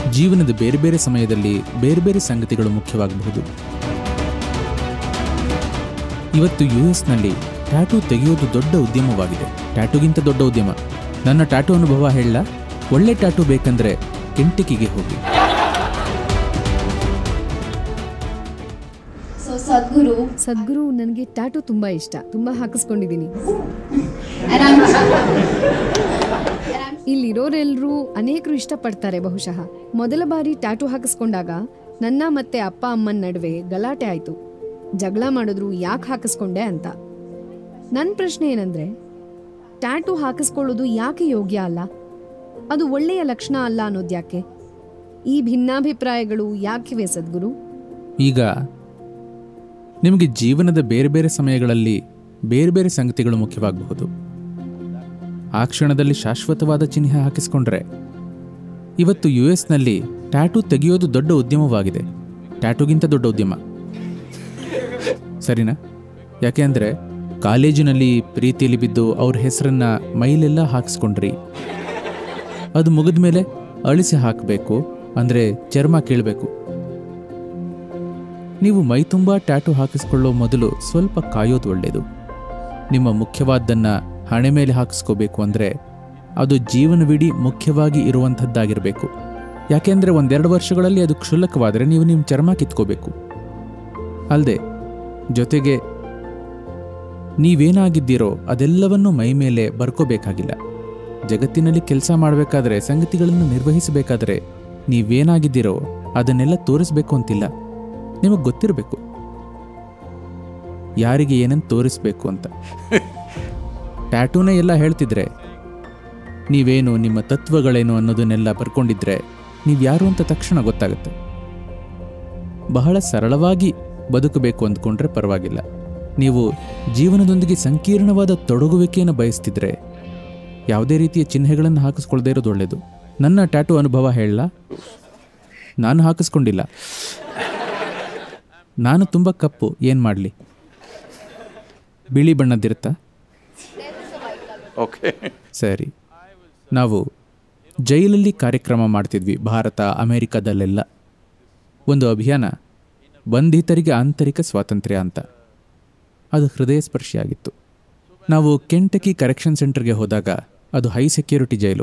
ಜೀವನದ ಬೇರೆ ಬೇರೆ ಸಮಯದಲ್ಲಿ ಬೇರೆ ಬೇರೆ ಸಂಗತಿಗಳು ಮುಖ್ಯವಾಗಬಹುದು ಇವತ್ತು ಯು ಎಸ್ನಲ್ಲಿ ಟ್ಯಾಟೂ ತೆಗೆಯೋದು ದೊಡ್ಡ ಉದ್ಯಮವಾಗಿದೆ ಟ್ಯಾಟೂಗಿಂತ ದೊಡ್ಡ ಉದ್ಯಮ ನನ್ನ ಟ್ಯಾಟೂ ಅನುಭವ ಹೇಳ ಒಳ್ಳೆ ಟ್ಯಾಟೂ ಬೇಕಂದ್ರೆ ಕೆಂಟಿಕಿಗೆ ಹೋಗಿ ಸೊ ಸದ್ಗುರು ಸದ್ಗುರು ನನಗೆ ಟ್ಯಾಟೂ ತುಂಬ ಇಷ್ಟ ತುಂಬ ಹಾಕಿಸ್ಕೊಂಡಿದ್ದೀನಿ and I'm ಇಲ್ಲಿರೋರೆಲ್ಲರೂ ಅನೇಕರು ಇಷ್ಟಪಡ್ತಾರೆ ಬಹುಶಃ ಮೊದಲ ಬಾರಿ ಟ್ಯಾಟೂ ಹಾಕಿಸ್ಕೊಂಡಾಗ ನನ್ನ ಮತ್ತೆ ಅಪ್ಪ ಅಮ್ಮನ ನಡುವೆ ಗಲಾಟೆ ಆಯಿತು ಜಗಳ ಮಾಡಿದ್ರು ಯಾಕೆ ಹಾಕಿಸ್ಕೊಂಡೆ ಅಂತ ನನ್ನ ಪ್ರಶ್ನೆ ಏನಂದ್ರೆ ಟ್ಯಾಟೂ ಹಾಕಿಸ್ಕೊಳ್ಳೋದು ಯಾಕೆ ಯೋಗ್ಯ ಅಲ್ಲ ಅದು ಒಳ್ಳೆಯ ಲಕ್ಷಣ ಅಲ್ಲ ಅನ್ನೋದು ಯಾಕೆ ಈ ಭಿನ್ನಾಭಿಪ್ರಾಯಗಳು ಯಾಕಿವೆ ಸದ್ಗುರು ಈಗ ನಿಮಗೆ ಜೀವನದ ಬೇರೆ ಬೇರೆ ಸಮಯಗಳಲ್ಲಿ ಬೇರೆ ಬೇರೆ ಸಂಗತಿಗಳು ಮುಖ್ಯವಾಗಬಹುದು ಆ ಕ್ಷಣದಲ್ಲಿ ಶಾಶ್ವತವಾದ ಚಿಹ್ನೆ ಹಾಕಿಸ್ಕೊಂಡ್ರೆ ಇವತ್ತು ಯು ಎಸ್ನಲ್ಲಿ ಟ್ಯಾಟೂ ತೆಗೆಯೋದು ದೊಡ್ಡ ಉದ್ಯಮವಾಗಿದೆ ಟ್ಯಾಟೂಗಿಂತ ದೊಡ್ಡ ಉದ್ಯಮ ಸರಿನಾ ಯಾಕೆ ಅಂದರೆ ಕಾಲೇಜಿನಲ್ಲಿ ಪ್ರೀತಿಯಲ್ಲಿ ಬಿದ್ದು ಅವ್ರ ಹೆಸರನ್ನ ಮೈಲೆಲ್ಲ ಹಾಕಿಸ್ಕೊಂಡ್ರಿ ಅದು ಮುಗಿದ ಮೇಲೆ ಅಳಿಸಿ ಹಾಕಬೇಕು ಅಂದರೆ ಚರ್ಮ ಕೀಳಬೇಕು ನೀವು ಮೈ ತುಂಬ ಟ್ಯಾಟೂ ಹಾಕಿಸ್ಕೊಳ್ಳೋ ಮೊದಲು ಸ್ವಲ್ಪ ಕಾಯೋದು ಒಳ್ಳೆಯದು ನಿಮ್ಮ ಮುಖ್ಯವಾದ್ದನ್ನ ಹಣೆ ಮೇಲೆ ಹಾಕಿಸ್ಕೋಬೇಕು ಅಂದರೆ ಅದು ಜೀವನವಿಡೀ ಮುಖ್ಯವಾಗಿ ಇರುವಂಥದ್ದಾಗಿರಬೇಕು ಯಾಕೆಂದರೆ ಒಂದೆರಡು ವರ್ಷಗಳಲ್ಲಿ ಅದು ಕ್ಷುಲ್ಲಕವಾದರೆ ನೀವು ನಿಮ್ಮ ಚರ್ಮ ಕಿತ್ಕೋಬೇಕು ಅಲ್ಲದೆ ಜೊತೆಗೆ ನೀವೇನಾಗಿದ್ದೀರೋ ಅದೆಲ್ಲವನ್ನೂ ಮೈ ಮೇಲೆ ಬರ್ಕೋಬೇಕಾಗಿಲ್ಲ ಜಗತ್ತಿನಲ್ಲಿ ಕೆಲಸ ಮಾಡಬೇಕಾದ್ರೆ ಸಂಗತಿಗಳನ್ನು ನಿರ್ವಹಿಸಬೇಕಾದ್ರೆ ನೀವೇನಾಗಿದ್ದೀರೋ ಅದನ್ನೆಲ್ಲ ತೋರಿಸ್ಬೇಕು ಅಂತಿಲ್ಲ ನಿಮಗೆ ಗೊತ್ತಿರಬೇಕು ಯಾರಿಗೆ ಏನನ್ನು ತೋರಿಸ್ಬೇಕು ಅಂತ ಟ್ಯಾಟೂನೇ ಎಲ್ಲ ಹೇಳ್ತಿದ್ರೆ ನೀವೇನು ನಿಮ್ಮ ತತ್ವಗಳೇನು ಅನ್ನೋದನ್ನೆಲ್ಲ ಬರ್ಕೊಂಡಿದ್ರೆ ನೀವು ಯಾರು ಅಂತ ತಕ್ಷಣ ಗೊತ್ತಾಗುತ್ತೆ ಬಹಳ ಸರಳವಾಗಿ ಬದುಕಬೇಕು ಅಂದ್ಕೊಂಡ್ರೆ ಪರವಾಗಿಲ್ಲ ನೀವು ಜೀವನದೊಂದಿಗೆ ಸಂಕೀರ್ಣವಾದ ತೊಡಗುವಿಕೆಯನ್ನು ಬಯಸ್ತಿದ್ರೆ ಯಾವುದೇ ರೀತಿಯ ಚಿಹ್ನೆಗಳನ್ನು ಹಾಕಿಸ್ಕೊಳ್ದೇ ಇರೋದು ಒಳ್ಳೆಯದು ನನ್ನ ಟ್ಯಾಟೂ ಅನುಭವ ಹೇಳಲ್ಲ ನಾನು ಹಾಕಿಸ್ಕೊಂಡಿಲ್ಲ ನಾನು ತುಂಬ ಕಪ್ಪು ಏನು ಮಾಡಲಿ ಬಿಳಿ ಬಣ್ಣದ್ದಿರುತ್ತಾ Okay. ಸರಿ ನಾವು ಜೈಲಲ್ಲಿ ಕಾರ್ಯಕ್ರಮ ಮಾಡ್ತಿದ್ವಿ ಭಾರತ ಅಮೆರಿಕದಲ್ಲೆಲ್ಲ ಒಂದು ಅಭಿಯಾನ ಬಂಧಿತರಿಗೆ ಆಂತರಿಕ ಸ್ವಾತಂತ್ರ್ಯ ಅಂತ ಅದು ಹೃದಯ ಸ್ಪರ್ಶಿಯಾಗಿತ್ತು ನಾವು ಕೆಂಟಕಿ ಕರೆಕ್ಷನ್ ಸೆಂಟರ್ಗೆ ಹೋದಾಗ ಅದು ಹೈ ಸೆಕ್ಯೂರಿಟಿ ಜೈಲು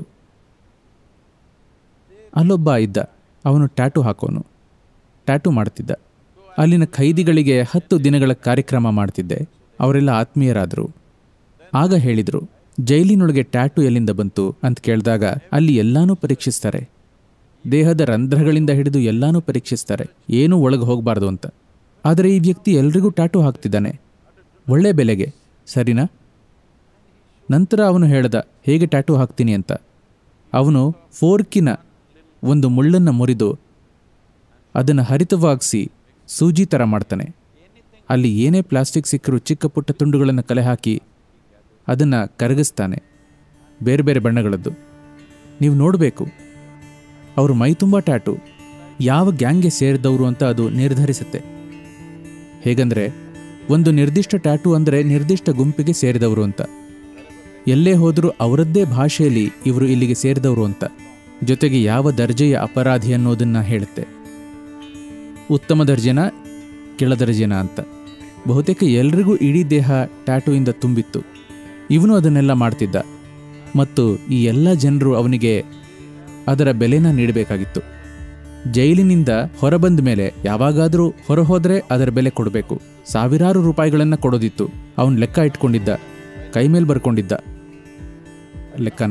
ಅಲ್ಲೊಬ್ಬ ಇದ್ದ ಅವನು ಟ್ಯಾಟೂ ಹಾಕೋನು ಟ್ಯಾಟೂ ಮಾಡ್ತಿದ್ದ ಅಲ್ಲಿನ ಖೈದಿಗಳಿಗೆ ಹತ್ತು ದಿನಗಳ ಕಾರ್ಯಕ್ರಮ ಮಾಡ್ತಿದ್ದೆ ಅವರೆಲ್ಲ ಆತ್ಮೀಯರಾದರು ಆಗ ಹೇಳಿದರು ಜೈಲಿನೊಳಗೆ ಟ್ಯಾಟೂ ಎಲ್ಲಿಂದ ಬಂತು ಅಂತ ಕೇಳಿದಾಗ ಅಲ್ಲಿ ಎಲ್ಲಾನೂ ಪರೀಕ್ಷಿಸ್ತಾರೆ ದೇಹದ ರಂಧ್ರಗಳಿಂದ ಹಿಡಿದು ಎಲ್ಲಾನೂ ಪರೀಕ್ಷಿಸ್ತಾರೆ ಏನೂ ಒಳಗೆ ಹೋಗಬಾರ್ದು ಅಂತ ಆದರೆ ಈ ವ್ಯಕ್ತಿ ಎಲ್ರಿಗೂ ಟ್ಯಾಟೂ ಹಾಕ್ತಿದ್ದಾನೆ ಒಳ್ಳೆ ಬೆಲೆಗೆ ಸರಿನಾ ನಂತರ ಅವನು ಹೇಳ್ದ ಹೇಗೆ ಟ್ಯಾಟೂ ಹಾಕ್ತೀನಿ ಅಂತ ಅವನು ಫೋರ್ಕಿನ ಒಂದು ಮುಳ್ಳನ್ನು ಮುರಿದು ಅದನ್ನು ಹರಿತವಾಗಿಸಿ ಸೂಜಿ ಥರ ಮಾಡ್ತಾನೆ ಅಲ್ಲಿ ಏನೇ ಪ್ಲಾಸ್ಟಿಕ್ ಸಿಕ್ಕರೂ ಚಿಕ್ಕ ಪುಟ್ಟ ತುಂಡುಗಳನ್ನು ಕಲೆ ಹಾಕಿ ಅದನ್ನು ಕರಗಿಸ್ತಾನೆ ಬೇರೆ ಬೇರೆ ಬಣ್ಣಗಳದ್ದು ನೀವು ನೋಡಬೇಕು ಅವರು ಮೈ ತುಂಬ ಟ್ಯಾಟು ಯಾವ ಗ್ಯಾಂಗ್ಗೆ ಸೇರಿದವರು ಅಂತ ಅದು ನಿರ್ಧರಿಸುತ್ತೆ ಹೇಗಂದ್ರೆ ಒಂದು ನಿರ್ದಿಷ್ಟ ಟ್ಯಾಟೂ ಅಂದರೆ ನಿರ್ದಿಷ್ಟ ಗುಂಪಿಗೆ ಸೇರಿದವರು ಅಂತ ಎಲ್ಲೇ ಹೋದರೂ ಅವರದ್ದೇ ಭಾಷೆಯಲ್ಲಿ ಇವರು ಇಲ್ಲಿಗೆ ಸೇರಿದವರು ಅಂತ ಜೊತೆಗೆ ಯಾವ ದರ್ಜೆಯ ಅಪರಾಧಿ ಅನ್ನೋದನ್ನ ಹೇಳುತ್ತೆ ಉತ್ತಮ ದರ್ಜೆನ ಕೆಳ ದರ್ಜೆನ ಅಂತ ಬಹುತೇಕ ಎಲ್ರಿಗೂ ಇಡೀ ದೇಹ ಟ್ಯಾಟೂಯಿಂದ ತುಂಬಿತ್ತು ಇವನು ಅದನ್ನೆಲ್ಲ ಮಾಡ್ತಿದ್ದ ಮತ್ತು ಈ ಎಲ್ಲ ಜನರು ಅವನಿಗೆ ಅದರ ಬೆಲೆನ ನೀಡಬೇಕಾಗಿತ್ತು ಜೈಲಿನಿಂದ ಹೊರಬಂದ ಮೇಲೆ ಯಾವಾಗಾದರೂ ಹೊರ ಹೋದ್ರೆ ಅದರ ಬೆಲೆ ಕೊಡಬೇಕು ಸಾವಿರಾರು ರೂಪಾಯಿಗಳನ್ನು ಕೊಡೋದಿತ್ತು ಅವನು ಲೆಕ್ಕ ಇಟ್ಕೊಂಡಿದ್ದ ಕೈ ಮೇಲೆ ಬರ್ಕೊಂಡಿದ್ದ ಲೆಕ್ಕನ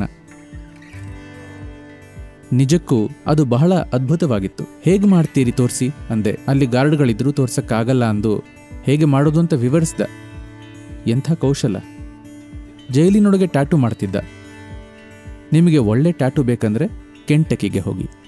ನಿಜಕ್ಕೂ ಅದು ಬಹಳ ಅದ್ಭುತವಾಗಿತ್ತು ಹೇಗೆ ಮಾಡ್ತೀರಿ ತೋರಿಸಿ ಅಂದೆ ಅಲ್ಲಿ ಗಾರ್ಡ್ಗಳಿದ್ರು ತೋರ್ಸಕ್ಕಾಗಲ್ಲ ಅಂದು ಹೇಗೆ ಮಾಡೋದು ಅಂತ ವಿವರಿಸ್ದ ಎಂಥ ಕೌಶಲ ಜೈಲಿನೊಳಗೆ ಟ್ಯಾಟೂ ಮಾಡ್ತಿದ್ದ ನಿಮಗೆ ಒಳ್ಳೆ ಟ್ಯಾಟೂ ಬೇಕಂದ್ರೆ ಕೆಂಟಕಿಗೆ ಹೋಗಿ